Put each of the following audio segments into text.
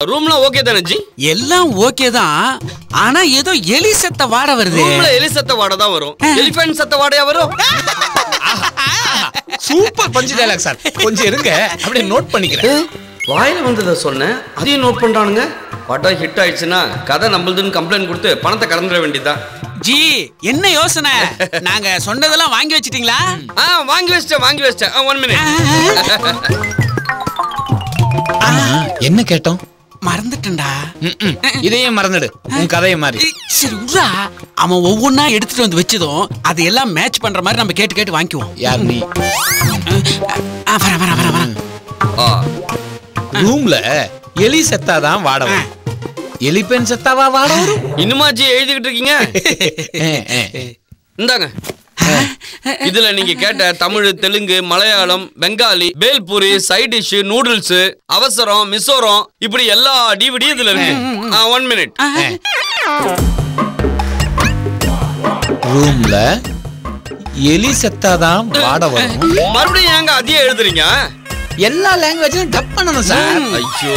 ரூம்லாம் ஓகே தானே ஜி எல்லாம் ஓகே தான் ஆனா ஏதோ எலி செத்த வாட வருது ரூம்ல எலி சத்த வாடை தான் வரும் எலிஃபென்ட் சத்த வாடையா வரும் சூப்பர் பஞ்சு டைலாக் சார் கொஞ்சம் இருங்க அப்படியே நோட் பண்ணிக்கிறேன் வாயில வந்ததை சொன்னேன் அதையும் நோட் பண்றானுங்க படம் ஹிட் ஆயிடுச்சுன்னா கதை நம்மளுதுன்னு கம்ப்ளைண்ட் கொடுத்து பணத்தை கடந்துட வேண்டியதுதான் ஜி என்ன யோசனை நாங்க சொன்னதெல்லாம் வாங்கி வச்சிட்டீங்களா ஆ வாங்கி வச்சிட்டேன் வாங்கி வச்சிட்டேன் ஒன் மினிட் ஆமா, என்ன கேட்டோம் மறந்துட்டேன்டா ம்ம். இதையும் மறந்துடு உன் கதையை மாதிரி ஏய், சரி உட்ரா அவன் ஒவ்வொன்னா எடுத்துட்டு வந்து வச்சதும் அதையெல்லாம் மேட்ச் பண்ற மாதிரி நம்ம கேட்டு கேட்டு வாங்கிக்குவோம் யார் நீ ஆ, வரேன் வரேன் வரேன் வரேன் ஆ, ரூம்ல எலி செத்தாதான் வாட வரும் எலிபெண் செத்தாவா வாட வரும் இன்னுமா ஜி எழுதிக்கிட்டு இருக்கீங்க ஏ, ஏ. இந்தாங்க இதுல நீங்க கேட்ட Tamil Telugu Malayalam Bengali bhelpuri side dish noodles அவசரம் மிசோரம் இப்படி எல்லா டிவிடி இதுல இருக்கு ஒன் மினிட் ரூம்ல எலி செத்தாதான் வாட வரும் மறுபடியும் ஏங்க அதையே எழுதுறீங்க எல்லா லாங்குவேஜும் டப் பண்ணணும் சார் ஐயோ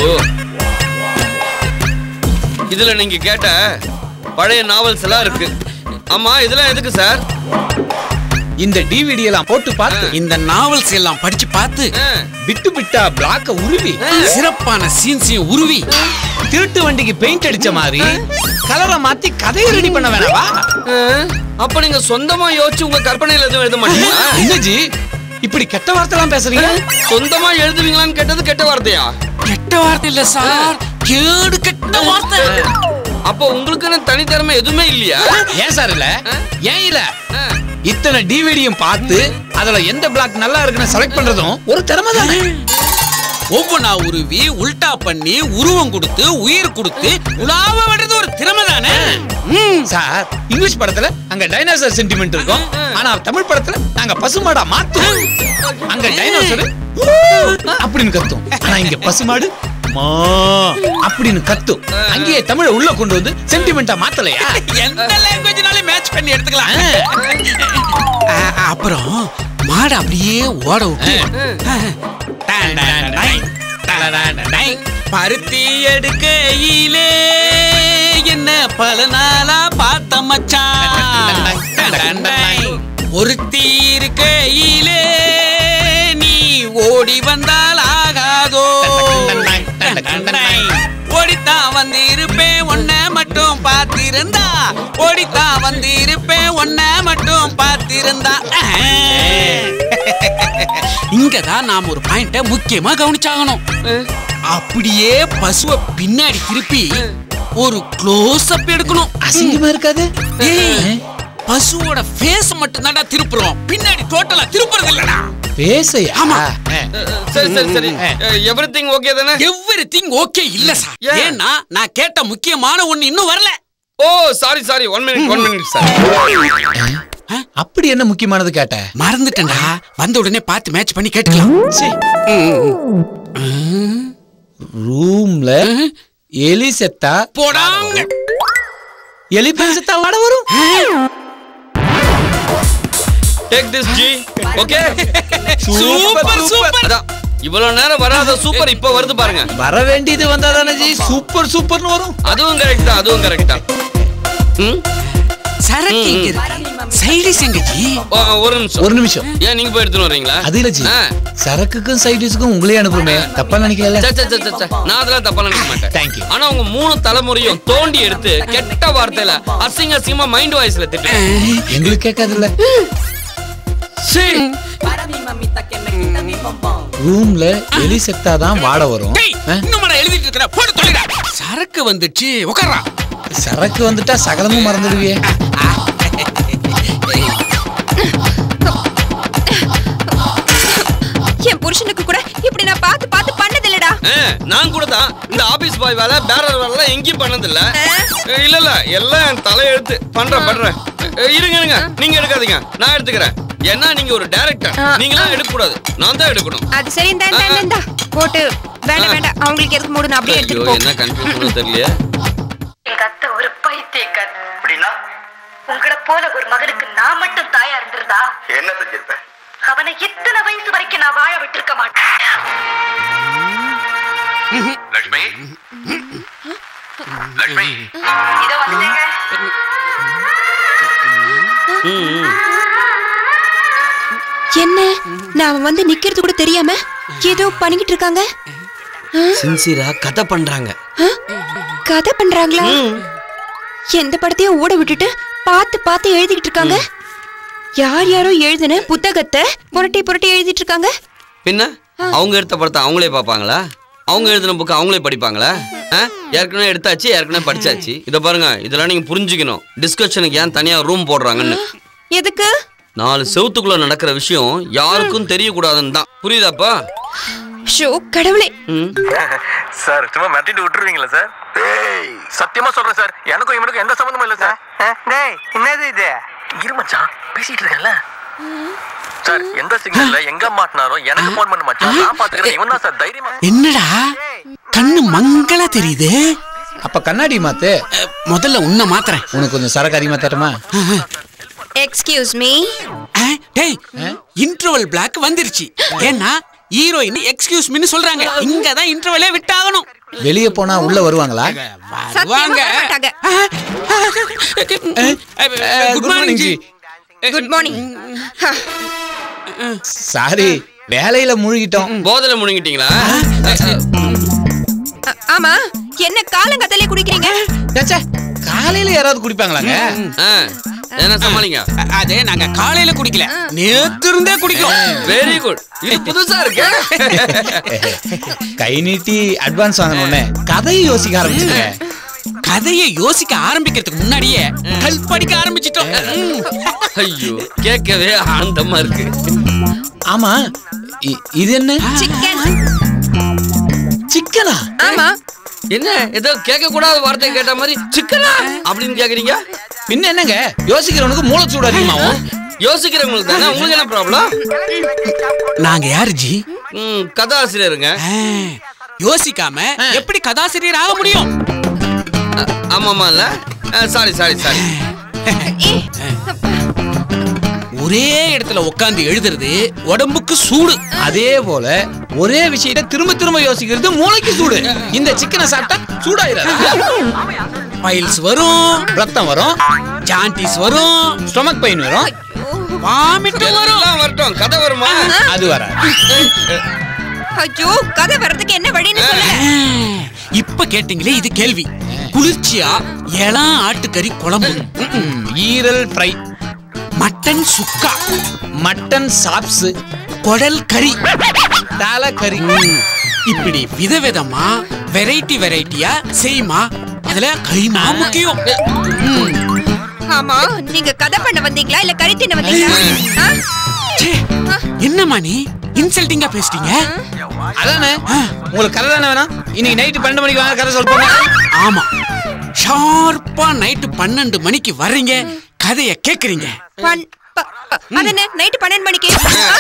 இதுல நீங்க கேட்ட பழைய நாவல்ஸ் எல்லாம் இருக்கு ஆமா இதெல்லாம் எதுக்கு சார் இந்த டிவிடி எல்லாம் போட்டு பார்த்து இந்த நாவல்ஸ் எல்லாம் படிச்சு பார்த்து பிட்டு பிட்டா பிளாக்க உருவி சிறப்பான சீன்ஸையும் உருவி திருட்டு வண்டிக்கு பெயிண்ட் அடிச்ச மாதிரி கலரை மாத்தி கதையை ரெடி பண்ண வேணாவா அப்ப நீங்க சொந்தமா யோசிச்சு உங்க கற்பனையில எதுவும் எழுத மாட்டீங்களா என்ன ஜி இப்படி கெட்ட வார்த்தைலாம் பேசுறீங்க சொந்தமா எழுதுவீங்களான்னு கேட்டது கெட்ட வார்த்தையா கெட்ட வார்த்தை இல்ல சார் கேடு கெட்ட வார்த்தை அப்போ உங்களுக்குன்னு தனித்திறமை எதுவுமே இல்லையா ஏன் சார் இல்ல ஏன் இல்ல இத்தனை டிவிடியும் பார்த்து அதுல எந்த பிளாக் நல்லா இருக்குன்னு செலக்ட் பண்றதும் ஒரு திறமை தானே ஒவ்வொன்னா உருவி உல்டா பண்ணி உருவம் கொடுத்து உயிர் கொடுத்து உலாவ விடுறது ஒரு திறமை தானே சார் இங்கிலீஷ் படத்துல அங்க டைனோசர் சென்டிமெண்ட் இருக்கும் ஆனா தமிழ் படத்துல நாங்க பசுமாடா மாத்துவோம் அங்க டைனோசர் அப்படின்னு கத்தும் ஆனா இங்க பசுமாடு மா அப்படின்னு கத்தும் அங்கேயே தமிழ உள்ள கொண்டு வந்து சென்டிமெண்டா மாத்தலையா எந்த லாங்குவேஜ்னாலும் மேட்ச் பண்ணி எடுத்துக்கலாம் ஆ, அப்புறம் மாடு அப்படியே ஓட விட்டு டான், டான், டாய், டான், டான், டாய். பருத்தி எடுக்கையிலே என்ன பல நாளா பார்த்த மச்சான் டான், டான், டாய். ஒருத்தி இருக்கையிலே நீ ஓடி வந்தால் ஆகாதோ டான், டான், டாய். ஓடித்தான் வந்து இருப்பேன் ஒன்ன மட்டும் பார்த்திருந்தா ஓடித்தான் வந்து இருப்பேன் ஒன்ன மட்டும் பார்த்திருந்தா இங்கதான் நாம ஒரு பாயிண்ட முக்கியமா கவனிச்சாகணும் அப்படியே பசுவை பின்னாடி திருப்பி ஒரு க்ளோஸ் அப் எடுக்கணும் அசிங்கமா இருக்காது ஏய், பசுவோட ஃபேஸ் மட்டும் தான்டா திருப்புறோம் பின்னாடி டோட்டலா திருப்புறது இல்லடா பேசையா ஆமா. சரி சரி சரி எவ்ரி திங் ஓகே தானே எவ்ரி திங் ஓகே இல்ல சார் ஏன்? ஏன்னா நான் கேட்ட முக்கியமான ஒண்ணு இன்னும் வரல oh sorry sorry one minute one minute sir அப்படி என்ன முக்கியமானது கேட்ட மறந்துட்டேன்டா வந்த உடனே பார்த்து மேட்ச் பண்ணி கேட்டுக்கலாம் ரூம்ல எலி செத்தா போடா எலி பெண் செத்தா வாட வரும் take this ji okay super super அதான் இவ்வளவு நேரம் வராத சூப்பர் இப்ப வருது பாருங்க வர வேண்டியது வந்தாதானே ஜி சூப்பர் சூப்பர்னு வரும் அதுவும் கரெக்ட் தான் அதுவும் கரெக்ட் தான் ம் சரக்கு இங்க இருக்கு சைடிஸ் எங்க ஜி ஓ, ஒரு நிமிஷம் ஒரு நிமிஷம் ஏன் நீங்க போய் எடுத்துன்னு வர்றீங்களா அது இல்ல ஜி ஆ. சரக்குக்கும் சைடிஸ்க்கும் உங்களே அனுப்புமே தப்பா நினைக்கல சே, சே, சே, சே, சே. நான் அதெல்லாம் தப்பா நினைக்க மாட்டேன் Thank you. ஆனா உங்க மூணு தலைமுறையும் தோண்டி எடுத்து கெட்ட வார்த்தையில அசிங்க அசிங்கமா மைண்ட் வாய்ஸ்ல திட்டு எங்களுக்கு கேட்காதுல்ல ரூம்ல எலி செத்தாதான் வாட வரும் டேய் ஆ? இன்னும் எழுதிட்டு இருக்கிற போட்டு தொலைடா சரக்கு வந்துச்சு உட்கார்றா சரக்கு வந்துட்டா சகலமும் மறந்துடுவியே என் புருஷனுக்கு கூட இப்படி நான் பார்த்து பார்த்து பண்ணது இல்லடா ஆ, நான் கூட தான் இந்த ஆபீஸ் பாய் வேலை பேரர் வேலை எங்கேயும் பண்ணது இல்ல இல்ல இல்ல எல்லாம் என் தலையெழுத்து பண்றேன் பண்றேன் அஹ், இருங்க இருங்க நீங்க எடுக்காதீங்க நான் எடுத்துக்கிறேன் ஏன்னா நீங்க ஒரு டைரக்டர் நீங்களாம் எடுக்க கூடாது நான் தான் எடுக்கணும் அது சரி இந்த இந்த, இந்த, இந்த போட்டு வேண்டாம் வேண்டாம் அவங்களுக்கு எதுக்கு மூடு நான் அப்படியே ஐயோ எடுத்துட்டு போ என்ன கன்ஃபியூஷன் தெரியலையே எங்க அத்தை ஒரு பைத்தியக்கார் அப்படின்னா உங்களை போல ஒரு மகனுக்கு நான் மட்டும் தாயா இருந்திருந்தா என்ன செஞ்சிருப்பேன் அவனை இத்தனை வயசு வரைக்கும் நான் வாழ விட்டிருக்க மாட்டேன் லட்சுமி லட்சுமி இதோ வந்துட்டேங்க ம், ம். என்ன நான் வந்து நிக்கிறது கூட தெரியாம ஏதோ பண்ணிக்கிட்டு இருக்காங்க சின்சியரா கதை பண்றாங்க ஆ? கதை பண்றாங்களா எந்த படத்தையும் ஓட விட்டுட்டு பார்த்து பார்த்து எழுதிக்கிட்டு இருக்காங்க யார் யாரோ எழுதின புத்தகத்தை புரட்டி புரட்டி எழுதிட்டு இருக்காங்க பின்ன அவங்க எடுத்த படத்தை அவங்களே பார்ப்பாங்களா அவங்க எழுதின புக்கு அவங்களே படிப்பாங்களா ஆ? ஏற்கனவே எடுத்தாச்சு ஏற்கனவே படிச்சாச்சு இதை பாருங்க இதெல்லாம் நீங்க புரிஞ்சுக்கணும் டிஸ்கஷனுக்கு ஏன் தனியா ரூம் போடுறாங்கன்னு எதுக்கு நாலு செவுத்துக்குள்ள நடக்கிற விஷயம் யாருக்கும் தெரியக்கூடாதுன்னு தான் புரியுதாப்பா ஷோ கடவுளே ம் சார் சும்மா மிரட்டிட்டு விட்டுருவீங்களா சார் சத்தியமா சொல்றேன் சார் எனக்கும் இவனுக்கும் எந்த சம்மந்தமும் இல்ல சார் டேய் என்னது இது இரு மச்சான் பேசிட்டு இருக்கேன்ல சார் எந்த சிக்னல்ல எங்க மாட்டினாரோ எனக்கு போன் பண்ண மச்சான் நான் பாத்துக்கிறேன் இவன் தான் சார் தைரியமா என்னடா கண்ணு மங்களா தெரியுது அப்ப கண்ணாடி மாத்து அஹ், முதல்ல உன்னை மாத்துறேன் உனக்கு கொஞ்சம் சரக்கு அதிகமா தரமா எக்ஸ்கியூஸ் மீ அஹ், டேய் இன்டர்வல் பிளாக் வந்துருச்சு ஏன்னா ஹீரோயின் எக்ஸ்கியூஸ் மீன்னு சொல்றாங்க இங்க தான் இன்டர்வலே விட்டாகணும் வெளியே போனா உள்ள வருவாங்களா வருவாங்க வர மாட்டாங்க. Good morning ji good morning sorry வேலையில மூழ்கிட்டோம் போதல முழுங்கிட்டீங்களா ஆமா என்ன காலங்கத்தலே குடிக்கிறீங்க ச்சே, காலையில யாராவது குடிப்பாங்களாங்க ஆ, என்ன சமாளிங்க அது நாங்க காலையில குடிக்கல நேத்து இருந்தே குடிக்கிறோம் வெரி குட் இது புதுசா இருக்கு கை நீட்டி அட்வான்ஸ் வாங்கணும்னு கதையை யோசிக்க ஆரம்பிச்சுங்க கதையை யோசிக்க ஆரம்பிக்கிறதுக்கு முன்னாடியே கல் படிக்க ஆரம்பிச்சிட்டோம் ம். ஐயோ கேட்கவே ஆனந்தமா இருக்கு ஆமா இ- இது என்ன சிக்கன் சிக்கனா ஆமா என்ன ஏதோ கேட்க கூடாத வார்த்தை கேட்ட மாதிரி சிக்கனா அப்படின்னு கேக்குறீங்க பின்ன என்னங்க யோசிக்கிறவனுக்கு மூளைச்சூடு அதிகமாகும் யோசிக்கிறவங்களுக்கு தானே உங்களுக்கு என்ன ப்ராப்ளம் நாங்க யாரு ஜி ம் கதாசிரியருங்க ஆ, யோசிக்காம எப்படி கதாசிரியர் ஆக முடியும் ஆமாமா இல்ல சாரி சாரி சாரி ஒரே இடத்துல உட்கார்ந்து எழுதுறது உடம்புக்கு சூடு அதே போல ஒரே விஷயத்தை திரும்ப திரும்ப யோசிக்கிறது மூளைக்கு சூடு இந்த சிக்கனை சாப்பிட்டா சூடாயிராது பைல்ஸ் வரும் ரத்தம் வரும் ஜாண்டிஸ் வரும் ஸ்டொமக் பெயின் வரும் வாமிட் வரும் எல்லாம் வரட்டும் கதை வருமா அது வராது ஐயோ கதை வர்றதுக்கு என்ன வழின்னு சொல்லுங்க ஆ, இப்ப கேட்டீங்களே இது கேள்வி குளிர்ச்சியா இளம் ஆட்டுக்கறி குழம்பு ம், ஈரல் fry mutton chukka mutton chops குடல் கறி தலை கறி இப்படி விதவிதமா வெரைட்டி வெரைட்டியா செய்யுமா அதுல கைமா முக்கியம் ம். ஆமா நீங்க கதை பண்ண வந்தீங்களா இல்ல கறி தின்ன வந்தீங்களா ஆ? ச்சே, என்னம்மா நீ இன்சல்ட்டிங்கா பேசிட்டீங்க அதானே உங்களுக்கு கதை தானே வேணாம் இன்னைக்கு நைட்டு பன்னெண்டு மணிக்கு வாங்க கதை சொல்லுங்க ஆமா ஷார்ப்பா நைட்டு பன்னெண்டு மணிக்கு வர்றீங்க கதைய கேக்குறீங்க பன்- ப- ப- அது என்ன நைட்டு பன்னெண்டு மணிக்கு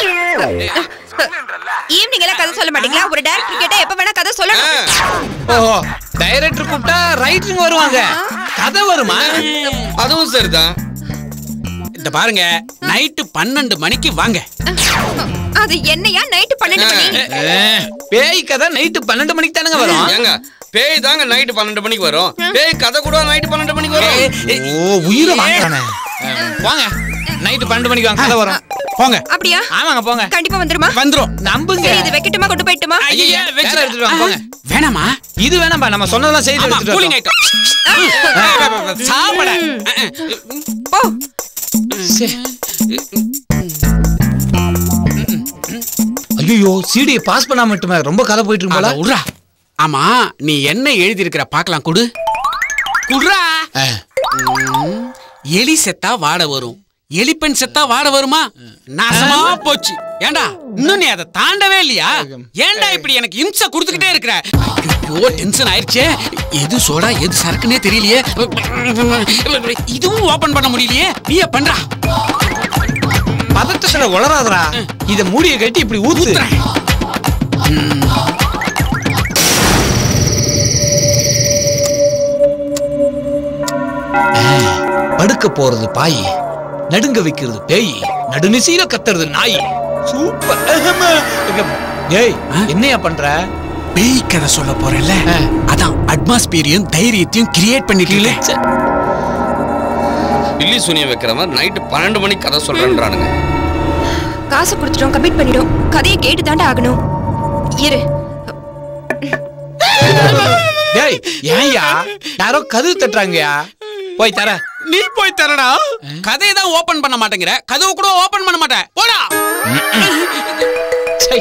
ஈவினிங் எல்லாம் கதை சொல்ல மாட்டீங்களா ஒரு டேரக்டர் கேட்டா எப்ப வேணா கதை சொல்லணும் ஓஹோ டைரக்டர் கூப்பிட்டா ரைட்டருங்க வருவாங்க கதை வருமா அதுவும் சரிதான் இந்த பாருங்க நைட்டு பன்னெண்டு மணிக்கு வாங்க அது என்னையா நைட்டு பன்னெண்டு மணி அஹ், பேய் கதை நைட்டு பன்னெண்டு மணிக்கு தானங்க வரும் ஏங்க பேய் தாங்க நைட்டு பன்னெண்டு மணிக்கு வரும் பேய் கதை கூட நைட்டு பன்னெண்டு மணிக்கு வரும் ஓ உயிரை வாங்குறானே போங்க நைட்டு பன்னெண்டு மணிக்கு வாங்க கதை வரும் போங்க அப்படியா ஆமாங்க போங்க கண்டிப்பா வந்துருமா வந்துரும் நம்புங்க சரி இது வைக்கட்டுமா கொண்டு போயிட்டுமா ஐயையே, வேற வச்சுட்டு- எடுத்துட்டு வாங்க போங்க வேணாமா இது வேணாம்பா நம்ம சொன்னதெல்லாம் செய்து ஆமா எடுத்துட்டு கூலிங் வரட்டும். ஐட்டம் சாப்பிட போ ஐயோ சிடியை பாஸ் பண்ணாம விட்டுமே ரொம்ப கதை போயிட்டு இருக்கும் போல அட உர்றா ஆமா நீ என்ன எழுதி இருக்கிற பாக்கலாம் குடு குடுறா அஹ், ம், எலி செத்தா வாட வரும் எலிப்பெண் செத்தா வாட வருமா நாசமா போச்சு ஏண்டா இன்னும் நீ அதை தாண்டவே இல்லையா ஏன்டா இப்படி எனக்கு இம்சை கொடுத்துக்கிட்டே இருக்கிற ஐயோ டென்ஷன் ஆயிடுச்சே எது சோடா எது சரக்குன்னே தெரியலையே இதுவும் ஓபன் பண்ண முடியலையே நீயே பண்றா பதட்டத்துல உளராதடா இத மூடிய கட்டி இப்படி ஊத்து ஊத்துறேன். படுக்க போறது பாய் நடுங்க வைக்கிறது பேய் நடுநிசையில கத்துறது நாய் சூப்பர் டேய் என்னையா பண்ற பேய் கதை சொல்ல போறேன்ல அதான் அட்மாஸ்பியரையும் தைரியத்தையும் கிரியேட் பண்ணிட்டு இருக்கேன். கிழிச்ச. பில்லி சுனிய வைக்கிற மாதிரி நைட்டு பன்னெண்டு மணிக்கு கதை சொல்றேன்றானுங்க காசு கொடுத்துட்டோம் கமிட் பண்ணிடும் கதையை கேட்டு தாண்டா ஆகணும் இரு டேய் ஏன்யா யாரோ கதவு தட்டுறாங்கயா போய் தர நீ போய் தரடா கதையை தான் ஓபன் பண்ண மாட்டேங்கிற கதவு கூட ஓபன் பண்ண மாட்டேன் போடா சை.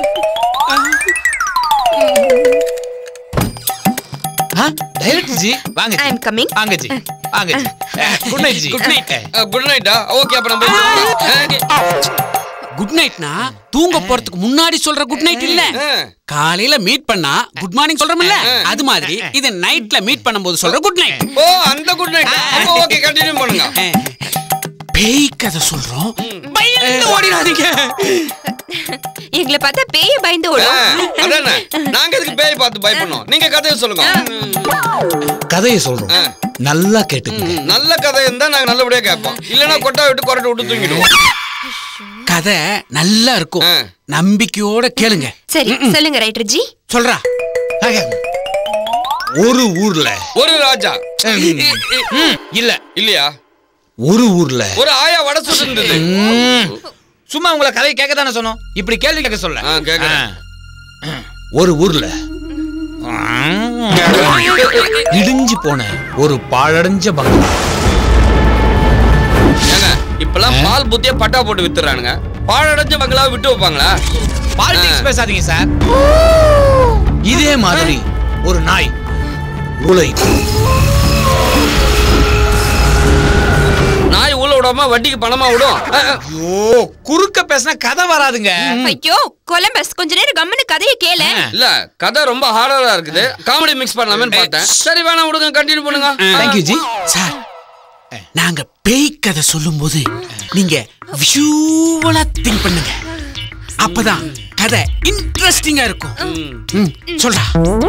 ஆ, டைரக்டர் ஜி வாங்க ஐ ஜி. அம் கமிங் வாங்க ஜி வாங்க ji good night ji Good night. Good நைட்டா ஓகே அப்ப நம்ம போய் குட் நைட்னா தூங்க போறதுக்கு முன்னாடி சொல்ற குட் நைட் இல்ல காலையில மீட் பண்ணா குட் மார்னிங் சொல்றோம்ல அது மாதிரி இது நைட்ல மீட் பண்ணும்போது சொல்ற குட் நைட் ஓ அந்த குட் நைட் அப்போ ஓகே கண்டினியூ பண்ணுங்க பேய் கதை சொல்றோம் பயந்து ஓடிடாதீங்க எங்களை பார்த்தா பேய பயந்து ஆ, ஓடும் அதானே நாங்க எதுக்கு பேய் பார்த்து பயப்படணும் நீங்க கதையை சொல்லுங்க கதையை சொல்றோம் ஆ. நல்லா கேட்டுக்குங்க நல்ல கதை இருந்தா நாங்க நல்லபடியா கேட்போம் இல்லனா கொட்டா விட்டு கொரட்டை விட்டு தூங்கிடுவோம் கதை நல்லா இருக்கும் ஆ. நம்பிக்கையோட கேளுங்க சரி சொல்லுங்க ரைட்டர் ஜி சொல்றா ஒரு ஊர்ல ஒரு ராஜா ம், இல்ல இல்லையா ஒரு ஊர்ல ஒரு ஆயா வடை சுட்டு இருந்தது ம், சும்மா உங்களை கதையை கேட்க தானே சொன்னோம் இப்படி கேள்வி கேட்க சொல்ல ஆ, கேக்குறேன். ஆ. ஒரு ஊர்ல இடிஞ்சு போன ஒரு பாழடைஞ்ச பங்களா ஏங்க இப்பெல்லாம் பால் புத்திய பட்டா போட்டு வித்துறானுங்க பாழடைஞ்ச பங்களாவை விட்டு வைப்பாங்களா பாலிடிக்ஸ் பேசாதீங்க சார் இதே மாதிரி ஒரு நாய் உலை நாய் உள்ள விடாம வட்டிக்கு பணமா விடும் அஹ், அஹ். ஐயோ குறுக்க பேசினா கதை வராதுங்க ஐயோ கொலம்பஸ் கொஞ்ச நேரம் கம்முன்னு கதையை கேளு இல்ல கதை ரொம்ப ஹார்டரா இருக்குது காமெடி மிக்ஸ் பண்ணலாமேன்னு பார்த்தேன் சரி வேணாம் விடுங்க கண்டினியூ பண்ணுங்க தேங்க்யூ ஜி சார் நாங்க பேய் கதை சொல்லும்போது நீங்க விஷுவலா திங்க் பண்ணுங்க அப்பதான் கதை இன்ட்ரெஸ்டிங்கா இருக்கும் ம், சொல்றா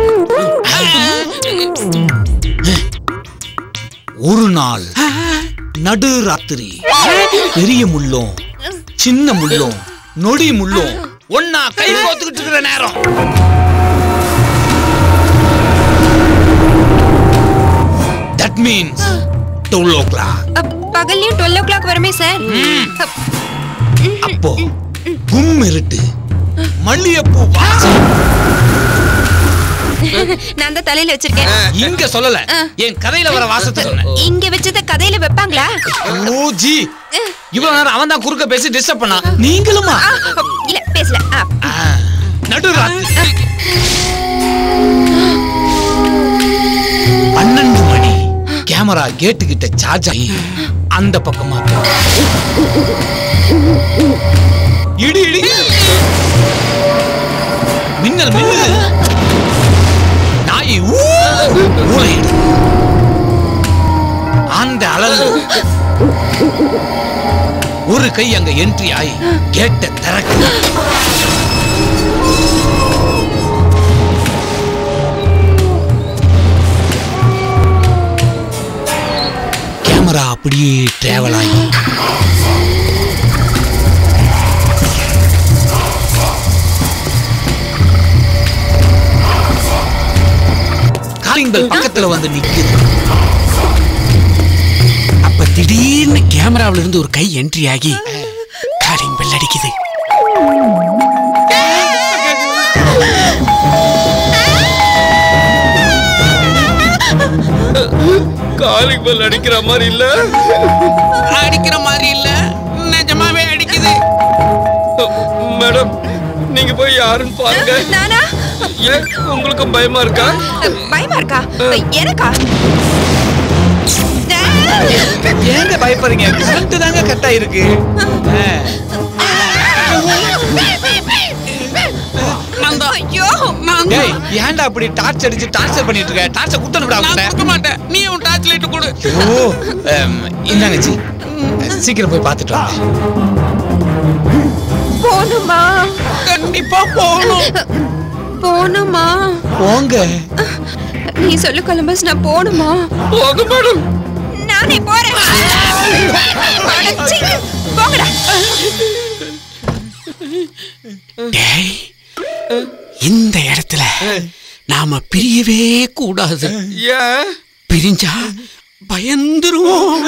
ஒரு நாள் நடு ராத்திரி பெரிய முள்ளும் சின்ன முள்ளும் நொடி முள்ளும் ஒன்னா கை கோத்துக்கிட்டு இருக்கிற நேரம் that means twelve o'clock அ, பகல்லையும் டுவெல் ஓ கிளாக் வருமே சார் அப்போ கும் இருட்டு மல்லிகைப்பூ வாசம் நான் தான் தலையில வச்சிருக்கேன் இங்க சொல்லல என் கதையில வர வாசத்தை சொன்னேன் இங்க வச்சத கதையில வைப்பாங்களா ஓ ஜி இவ்வளவு நேரம் அவன் தான் குறுக்க பேசி டிஸ்டர்ப் பண்ணா நீங்களுமா ஆ, இல்ல பேசல ஆ, ஆ, நடுராத்திரி பன்னெண்டு மணி கேமரா கேட்டு கிட்ட சார்ஜ் ஆகி அந்த பக்கமா போகுது. இடி இடி மின்னல் மின்னல் நாய் ஊ ஊளையிடு அந்த அழல் ஒரு கை அங்க என்ட்ரி ஆகி கேட்ட திறக்கு கேமரா அப்படியே டிராவல் ஆகி காலிங் பெல் பக்கத்துல வந்து நிக்குது அப்ப திடீர்னு கேமராவுல இருந்து ஒரு கை என்ட்ரி ஆகி காலிங் பெல் அடிக்குது காலிங் பெல் அடிக்கிற மாதிரி இல்ல அடிக்கிற மாதிரி இல்ல நிஜமாவே அடிக்குது மேடம் நீங்க போய் யாருன்னு பாருங்க நானா ஏன் உங்களுக்கு பயமா இருக்கா அ, பயமா இருக்கா அ, எனக்கா ஆ, ஏங்க பயப்படுறீங்க கரண்ட் தாங்க கட் ஆயிருக்கு நான் தான் ஐயோ நான் தான். டேய் ஏன்டா அப்படி டார்ச் அடிச்சு டார்ச்சர் பண்ணிட்டு இருக்க டார்ச்ச குத்தணும் விட நான் அவன்கிட்ட. கொடுக்க மாட்டேன் நீ உன் டார்ச் லைட் கொடு ஓ அம், இந்தாங்க ஜி சீக்கிரம் போய் பார்த்துட்டு வாங்க போணுமா கண்டிப்பா போகணும் போணுமா போங்க நீ சொல்லு கொலம்பஸ் நான் போணுமா போக மேடம் நானே போறேன் அடச்சி, போங்கடா டேய் இந்த இடத்துல நாம பிரியவே கூடாது ஏன் பிரிஞ்சா பயந்துருவோம்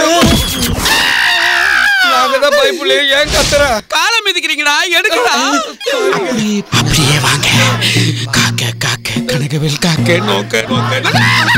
நாங்க தான் பைப்புல ஏன் கத்துற காலம் மிதிக்கிறீங்கடா எடுக்கடா அப்படியே வாங்க காக்க காக்க கனகவில் காக்க நோக்க நோக்க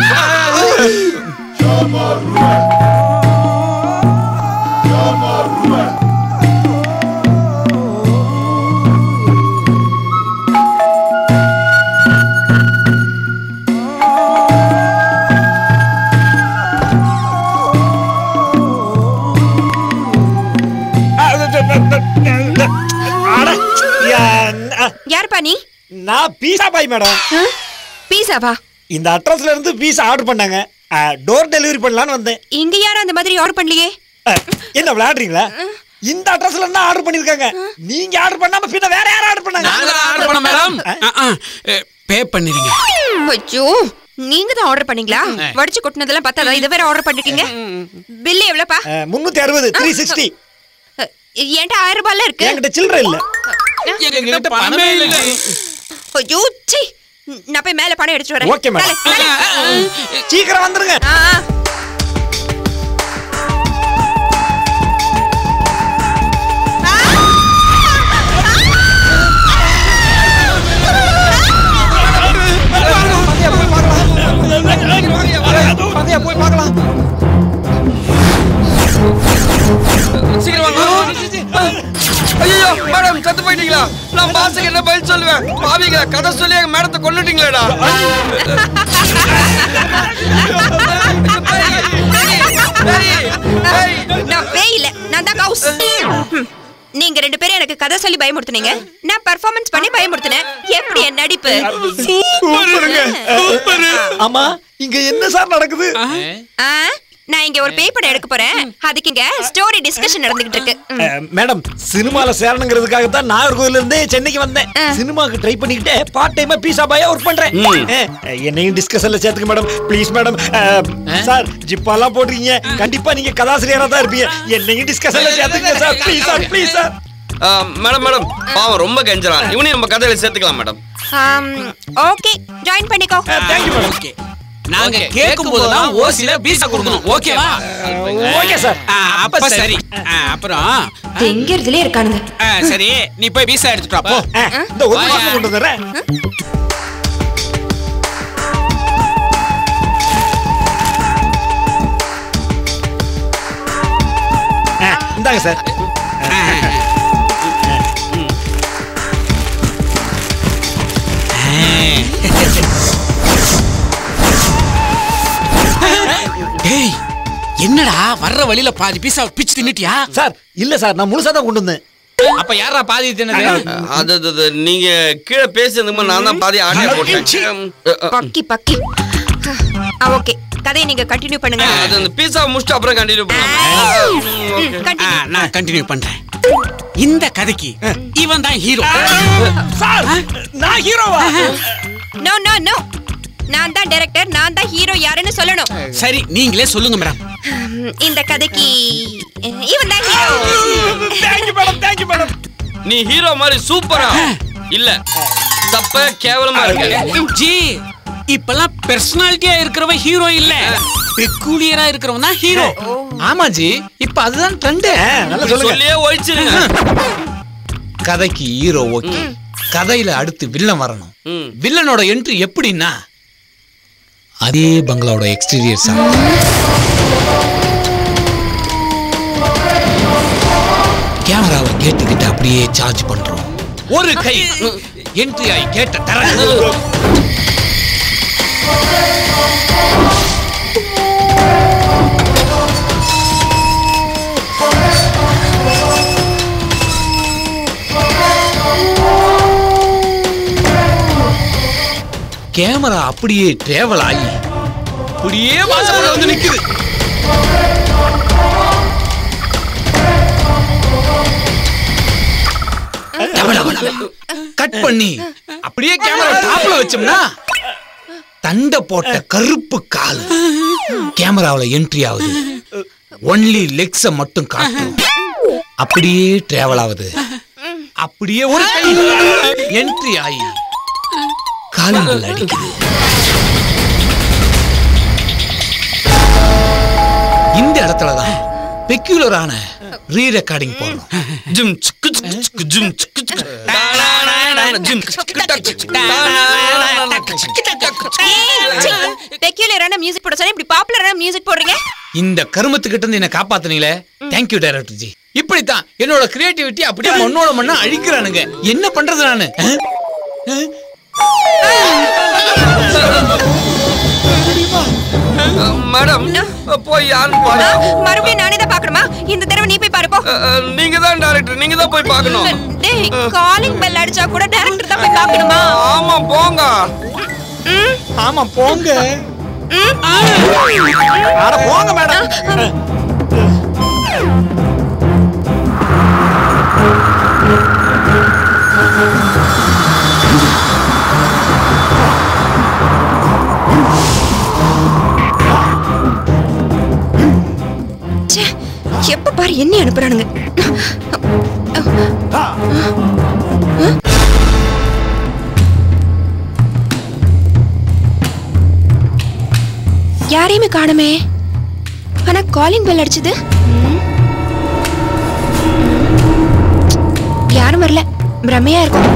அட, யா- ந- யாருப்பா நீ நான் பீஸா பாய் மேடம் ஆ? பீஸாவா இந்த அட்ரஸ்ல இருந்து பீஸா ஆர்டர் பண்ணாங்க டோர் டெலிவரி பண்ணலான்னு வந்தேன் இங்க யாரும் அந்த மாதிரி ஆர்டர் பண்ணலையே அஹ், என்ன விளையாடுறீங்களா இந்த அட்ரஸ்ல இருந்து ஆர்டர் பண்ணிருக்காங்க நீங்க ஆர்டர் பண்ணாம பின்ன வேற யாரும் ஆர்டர் பண்ணாங்க நாங்க ஆர்டர் பண்ண மேடம் பே பண்ணிருங்க ஐயோ நீங்க தான் ஆர்டர் பண்ணீங்களா வடிச்சு கொட்டினதெல்லாம் பார்த்தா இதை வேற ஆர்டர் பண்ணிருக்கீங்க பில்லு எவ்வளவுப்பா அஹ், முன்னூத்தி அறுபது த்ரீ சிக்ஸ்டி அஹ், என்கிட்ட ஆயிரம் ரூபாய்ல இருக்கு என்கிட்ட சில்லற இல்ல எங்ககிட்ட பணமே இல்லை ஐயோ சீ நான் போய் மேல பணம் எடுத்துட்டு வரேன் Okay, madam. மேல, மேல. சீக்கிரம் வந்துருங்க ஆ, ஆ. பாத்தியா, போய் பார்க்கலாம் சீக்கிரம் வாங்க ஐயோ மேடம் செத்து போயிட்டீங்களா நான் பாஸுக்கு என்ன பதில் சொல்லுவேன் பாவிங்க கதை சொல்லி எங்க மேடத்தை கொண்டுட்டீங்களேடா நான் பேய் இல்ல நான் தான் கவுஸ் ம். நீங்க ரெண்டு பேரும் எனக்கு கதை சொல்லி பயமுறுத்துனீங்க நான் பெர்ஃபார்மன்ஸ் பண்ணி பயமுறுத்தினேன் எப்படி என் நடிப்பு ஆமா இங்க என்ன சார் நடக்குது ஆ, நான் இங்க ஒரு பேய் படம் எடுக்க போறேன் அதுக்கு இங்க ஸ்டோரி டிஸ்கஷன் நடந்துகிட்டு இருக்கு ம். அஹ், மேடம் சினிமால சேரணுங்கிறதுக்காக தான் நாகர்கோவில்ல இருந்தே சென்னைக்கு வந்தேன் சினிமாக்கு ட்ரை பண்ணிக்கிட்டே பார்ட் டைமா பீஸா பாயா ஒர்க் பண்றேன் அஹ், என்னையும் டிஸ்கஷன்ல சேர்த்துக்க மேடம் ப்ளீஸ் மேடம் சார் ஜிப்பாலாம் போடுறீங்க கண்டிப்பா நீங்க கதாசிரியரா தான் இருப்பீங்க என்னையும் டிஸ்கஷன்ல சேர்த்துங்க sir please sir please sir madam madam பாவம் ரொம்ப கெஞ்சறான் இவனையும் நம்ம கதையில சேர்த்துக்கலாம் மேடம் ஆம், ஓகே ஜாயின் பண்ணிக்கோ தேங்க்யூ மேடம் ஓகே நாங்க கேட்கும் போதுதான் ஓசில பீசா கொடுக்கணும் ஓகேவா ஓகே சார் ஆ, அப்ப சரி ஆ, அப்புறம் எங்கிறதுலே இருக்கானுங்க ஆ, சரி நீ போய் பீசா எடுத்துட்டு வா, போ அஹ், இந்த ஒரு மாசம் கொண்டு வந்துடுறேன் அஹ், இந்தாங்க சார் டேய் என்னடா வர்ற வழியில பாதி பீசா பிச்சு தின்னுட்டியா சார் இல்ல சார் நான் முழுசா தான் கொண்டு வந்தேன் அப்ப யாரா பாதி தின்னது அது அது, அது, நீங்க கீழே பேசுறதுக்கு நான் தான் பாதி ஆடியோ போட்டேன் அஹ், அஹ், பக்கி பக்கி ஆ, ஓகே கதையை நீங்க கண்டினியூ பண்ணுங்க அது அந்த பீஸா முடிச்சுட்டு அப்புறம் கண்டினியூ ம், பண்ணலாம் ஆ, continue. நான் கண்டினியூ பண்றேன் இந்த கதைக்கு இவன் தான் ஹீரோ சார் நான் ஹீரோவா நோ நோ நோ நான் தான் டைரக்டர் நான் தான் ஹீரோ யாருன்னு சொல்லணும் சரி நீங்களே சொல்லுங்க மேடம் ம், இந்த கதைக்கு இவன் தான் hero thank you madam thank you madam நீ ஹீரோ மாதிரி சூப்பரா இல்ல தப்ப கேவலமா இருக்கு ஜி இப்பெல்லாம் பெர்சனாலிட்டியா இருக்கிறவன் ஹீரோ இல்ல பெக்கூலியரா இருக்கிறவன் தான் ஹீரோ ஆமா ஜி இப்ப அதுதான் ட்ரெண்ட் நல்லா சொல்லுங்க சொல்லியே ஒழிச்சிருங்க கதைக்கு ஹீரோ ஓகே கதையில அடுத்து வில்லன் வரணும் ம். வில்லனோட என்ட்ரி எப்படின்னா அதே பங்களாவோட எக்ஸ்டீரியர் சார் கேமராவை கேட்டுக்கிட்டு அப்படியே சார்ஜ் பண்றோம் ஒரு கை என்ட்ரி ஆகி கேட்ட தர கேமரா அப்படியே டிராவல் ஆகி அப்படியே வாசப்பட வந்து நிக்குது கட் பண்ணி அப்படியே கேமரா டாப்ல வச்சோம்னா தண்டை போட்ட கருப்பு கால் கேமராவுல என்ட்ரி ஆகுது ஒன்லி லெக்ஸ மட்டும் காட்டும் அப்படியே டிராவல் ஆகுது அப்படியே ஒரு கை என்ட்ரி ஆகி காலங்கள் அடிக்குது இந்த இடத்துலதான் பெக்யூலரான ரீ ரெக்கார்டிங் போடுறோம் ஜிம் சிக்கு சிக்கு சிக்கு ஜிம் சிக்கு சிக்கு டாடாடாடா, ஜிம் சிக்கு டக்கு சிக்கு டாடாடாடா, சிக்கு டக்கு சிக்கு. பெக்யூலரான மியூசிக் போட சொன்னா இப்படி பாப்புலரான மியூசிக் போடுறீங்க இந்த கருமத்துக்கிட்ட இருந்து என்ன காப்பாத்துனீங்களே தேங்க்யூ டைரக்டர் ஜி இப்படித்தான் என்னோட கிரியேட்டிவிட்டி அப்படியே மண்ணோட மண்ணா அழிக்கிறானுங்க என்ன பண்றது நானு அஹ்? அஹ்? மேடம் போய் யாருன்னு ஆ, பாருங்க மறுபடியும் நானே தான் பாக்கணுமா இந்த தடவை நீ போய் பாரு போ நீங்க தான் டைரக்டர் நீங்க தான் போய் பார்க்கணும் டேய் காலிங் பெல் அடிச்சா கூட டைரக்டர் தான் போய் பார்க்கணுமா ஆமா போங்க ம், ஆமா போங்க ம். அட போங்க மேடம் ச்சே, எப்ப பாரு என்ன அனுப்புறானுங்க யாரையுமே காணுமே ஆனா காலிங் பெல் அடிச்சது ம். யாரும் வரல பிரமையா இருக்கும்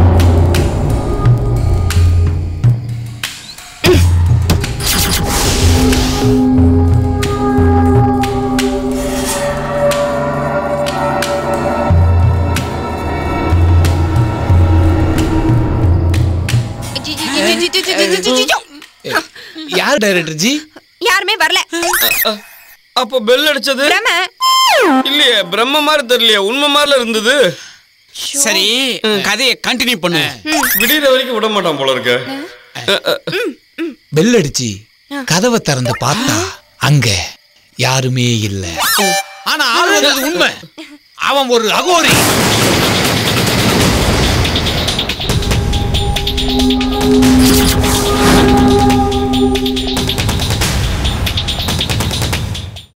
ஜி, ஜி, ஜி, ஜி, ஜி, ஜி, ஜி, ஜி, ஜி, ஜி. யார் டைரக்டர் ஜி யாருமே வரல அப்போ பெல் அடிச்சது பிரம இல்லையே பிரம்ம மாதிரி தெரியலையே உண்மை மாதிரில இருந்தது சரி கதையை கண்டினியூ பண்ணு விடியற வரைக்கும் விட மாட்டான் போல இருக்கு அஹ், அஹ், பெல் அடிச்சு கதவை திறந்து பார்த்தா அங்க யாருமே இல்ல ஆனா ஆளுங்கிறது உண்மை அவன் ஒரு அகோரி